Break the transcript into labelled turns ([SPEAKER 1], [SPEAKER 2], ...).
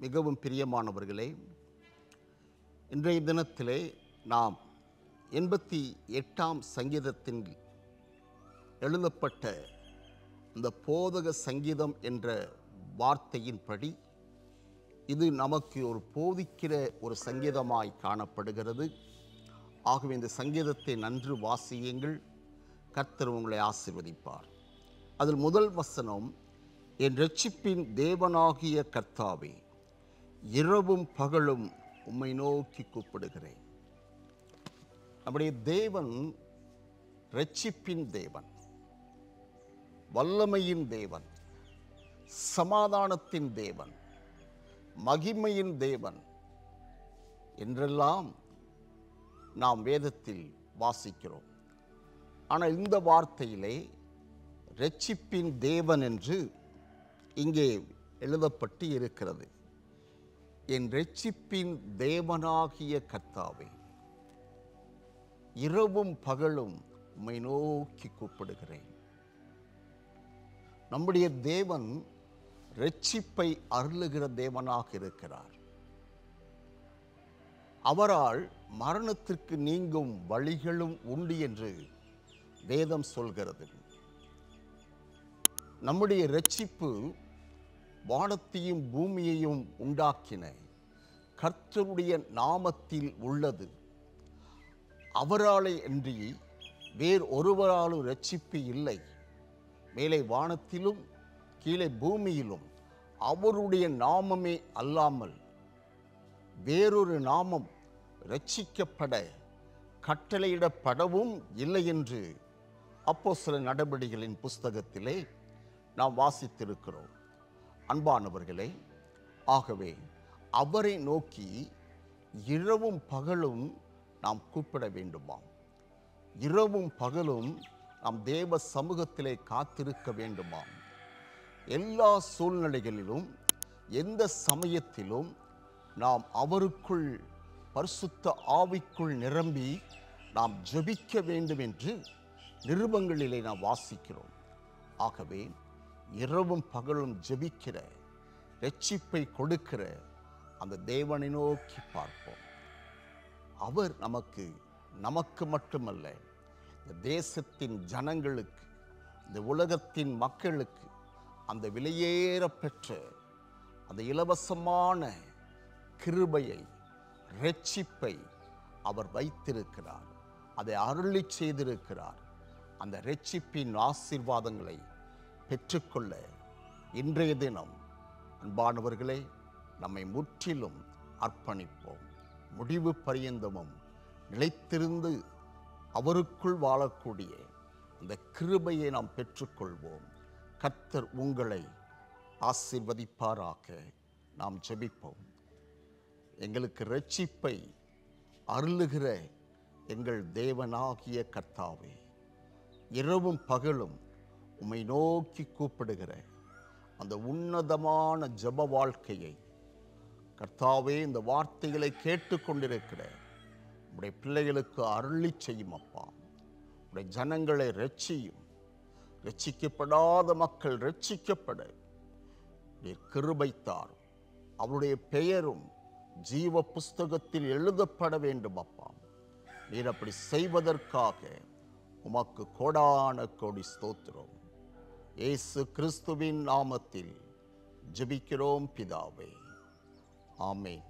[SPEAKER 1] மிகவும் பிரியமானவர்களே இன்றைய தினத்திலே நாம் எண்பத்தி எட்டாம் சங்கீதத்தின் எழுதப்பட்ட இந்த போதக சங்கீதம் என்ற வார்த்தையின்படி இது நமக்கு ஒரு போதிக்கிற ஒரு சங்கீதமாய் காணப்படுகிறது ஆகவே இந்த சங்கீதத்தை நன்று வாசியுங்கள் கர்த்தர் உங்களை ஆசிர்வதிப்பார் அதில் முதல் வசனம் என் ரட்சிப்பின் தேவனாகிய கர்த்தாவே இரவும் பகலும் உம்மை நோக்கி கூப்பிடுகிறேன் நம்முடைய தேவன் ரட்சிப்பின் தேவன் வல்லமையின் தேவன் சமாதானத்தின் தேவன் மகிமையின் தேவன் என்றெல்லாம் நாம் வேதத்தில் வாசிக்கிறோம் ஆனால் இந்த வார்த்தையிலே ரட்சிப்பின் தேவன் என்று இங்கே எழுதப்பட்டு இருக்கிறது என் ரட்சிப்பின் தேவனாகிய கர்த்தாவே இரவும் பகலும் உம்மை நோக்கி கூப்பிடுகிறேன் நம்முடைய தேவன் ரட்சிப்பை அருளுகிற தேவனாக இருக்கிறார் அவரால் மரணத்திற்கு நீங்கும் வழிகளும் உண்டு என்று வேதம் சொல்கிறது நம்முடைய ரட்சிப்பு வானத்தையும் பூமியையும் உண்டாக்கின கர்த்தருடைய நாமத்தில் உள்ளது அவராலே அன்றி வேறு ஒருவராலும் ரட்சிப்பு இல்லை மேலே வானத்திலும் கீழே பூமியிலும் அவருடைய நாமமே அல்லாமல் வேறொரு நாமம் ரட்சிக்கப்பட கட்டளையிடப்படவும் இல்லை என்று அப்போ சில நடவடிக்கைகளின் புஸ்தகத்திலே நாம் வாசித்திருக்கிறோம் அன்பானவர்களே ஆகவே அவரை நோக்கி இரவும் பகலும் நாம் கூப்பிட வேண்டுமாம் இரவும் பகலும் நாம் தேவ சமூகத்திலே காத்திருக்க வேண்டுமாம் எல்லா சூழ்நிலைகளிலும் எந்த சமயத்திலும் நாம் அவருக்குள் பரிசுத்த ஆவிக்குள் நிரம்பி நாம் ஜெபிக்க வேண்டும் என்று நிருபங்களிலே நாம் வாசிக்கிறோம் ஆகவே இரவும் பகலும் ஜெபிக்கிற ரட்சிப்பை கொடுக்கிற அந்த தேவனை நோக்கி பார்ப்போம் அவர் நமக்கு நமக்கு மட்டுமல்ல இந்த தேசத்தின் ஜனங்களுக்கு இந்த உலகத்தின் மக்களுக்கு அந்த விலையேற பெற்ற அந்த இலவசமான கிருபையை ரட்சிப்பை அவர் வைத்திருக்கிறார் அதை அருளி செய்திருக்கிறார் அந்த ரட்சிப்பின் ஆசீர்வாதங்களை பெற்றுக்கொள்ள இன்றைய தினம் அன்பானவர்களே நம்மை முற்றிலும் அர்ப்பணிப்போம் முடிவு பரியந்தமும் நிலைத்திருந்து அவருக்குள் வாழக்கூடிய அந்த கிருபையை நாம் பெற்றுக்கொள்வோம் கர்த்தர் உங்களை ஆசீர்வதிப்பாராக நாம் ஜெபிப்போம் எங்களுக்கு ரட்சிப்பை அருளுகிற எங்கள் தேவனாகிய கர்த்தாவே இரவும் பகலும் உம்மை நோக்கி கூப்பிடுகிற அந்த உன்னதமான ஜப வாழ்க்கையை கர்த்தாவே இந்த வார்த்தைகளை கேட்டுக்கொண்டிருக்கிற உடைய பிள்ளைகளுக்கு அருளி செய்யும் அப்பா உடைய ஜனங்களை ரட்சியும் ரட்சிக்கப்படாத மக்கள் ரட்சிக்கப்பட நீர் கிருபைத்தார் அவருடைய பெயரும் ஜீவ புஸ்தகத்தில் எழுதப்பட வேண்டும் அப்பா நீர் அப்படி செய்வதற்காக உமக்கு கோடான கோடி ஸ்தோத்திரம் இயேசு கிறிஸ்துவின் நாமத்தில் ஜெபிக்கிறோம் பிதாவே ஆமென்